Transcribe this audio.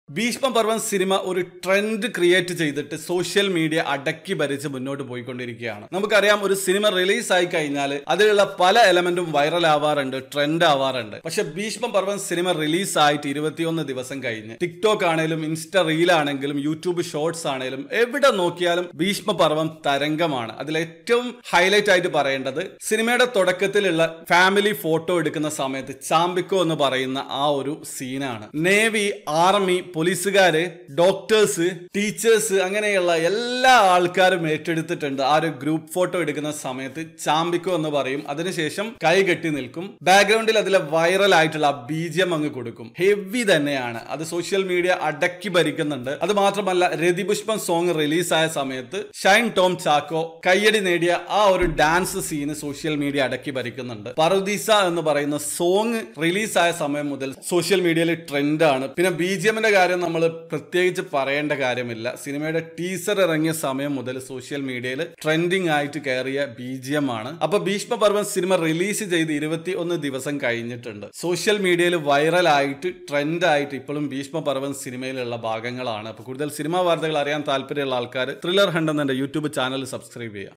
ഭീഷ്മ പർവം സിനിമ ഒരു trend create ചെയ്തിട്ട് സോഷ്യൽ മീഡിയ അടക്കി ഭരിച്ച് മുന്നോട്ട് പോയിക്കൊണ്ടിരിക്കുകയാണ് നമുക്കറിയാം ഒരു സിനിമ റിലീസ് ആയി കഴിഞ്ഞാൽ അതിലുള്ള പല എലമെന്റും വൈറൽ ആവാറുണ്ട് ട്രെൻഡ് ആവാറുണ്ട് പക്ഷെ ഭീഷ്മ പർവം സിനിമ റിലീസ് ആയിട്ട് ഇരുപത്തിയൊന്ന് ദിവസം കഴിഞ്ഞ് ടിക്ടോക്ക് ആണെങ്കിലും ഇൻസ്റ്റ റീൽ ആണെങ്കിലും യൂട്യൂബ് ഷോർട്സ് ആണെങ്കിലും എവിടെ നോക്കിയാലും ഭീഷ്മ പർവം തരംഗമാണ് അതിൽ ഏറ്റവും ഹൈലൈറ്റ് ആയിട്ട് പറയേണ്ടത് സിനിമയുടെ തുടക്കത്തിലുള്ള ഫാമിലി ഫോട്ടോ എടുക്കുന്ന സമയത്ത് ചാമ്പിക്കോ എന്ന് പറയുന്ന ആ ഒരു സീനാണ് നേവി ആർമി പോലീസുകാര് ഡോക്ടേഴ്സ് ടീച്ചേഴ്സ് അങ്ങനെയുള്ള എല്ലാ ആൾക്കാരും ഏറ്റെടുത്തിട്ടുണ്ട് ആ ഒരു ഗ്രൂപ്പ് ഫോട്ടോ എടുക്കുന്ന സമയത്ത് ചാമ്പിക്കോ എന്ന് പറയും അതിനുശേഷം കൈ കെട്ടി നിൽക്കും ബാക്ക്ഗ്രൗണ്ടിൽ അതിലെ വൈറൽ ആയിട്ടുള്ള ബി ജി എം അങ്ങ് കൊടുക്കും ഹെവി തന്നെയാണ് അത് സോഷ്യൽ മീഡിയ അടക്കി ഭരിക്കുന്നുണ്ട് അത് മാത്രമല്ല രതിപുഷ്പം സോങ് റിലീസായ സമയത്ത് ഷൈൻ ടോം ചാക്കോ കയ്യടി നേടിയ ആ ഒരു ഡാൻസ് സീന് സോഷ്യൽ മീഡിയ അടക്കി ഭരിക്കുന്നുണ്ട് പറുദീസ എന്ന് പറയുന്ന സോങ് റിലീസായ സമയം മുതൽ സോഷ്യൽ മീഡിയയിൽ ട്രെൻഡാണ് പിന്നെ ബി ജി എമ്മിന്റെ കാര്യം നമ്മൾ പ്രത്യേകിച്ച് പറയേണ്ട കാര്യമില്ല സിനിമയുടെ ടീസർ ഇറങ്ങിയ സമയം മുതൽ സോഷ്യൽ മീഡിയയിൽ ട്രെൻഡിങ് ആയിട്ട് കയറിയ ബി ജി എം ആണ് അപ്പൊ ഭീഷ്മ പർവൻ സിനിമ റിലീസ് ചെയ്ത് ഇരുപത്തി ഒന്ന് ദിവസം കഴിഞ്ഞിട്ടുണ്ട് സോഷ്യൽ മീഡിയയിൽ വൈറൽ ആയിട്ട് ട്രെൻഡ് ആയിട്ട് ഇപ്പോഴും ഭീഷ്മ പർവൻ സിനിമയിലുള്ള ഭാഗങ്ങളാണ് അപ്പൊ കൂടുതൽ സിനിമാ വാർത്തകൾ അറിയാൻ താല്പര്യമുള്ള ആൾക്കാർ ത്രില്ലർ ഹണ്ട് എന്ന യൂട്യൂബ് ചാനൽ സബ്സ്ക്രൈബ് ചെയ്യുക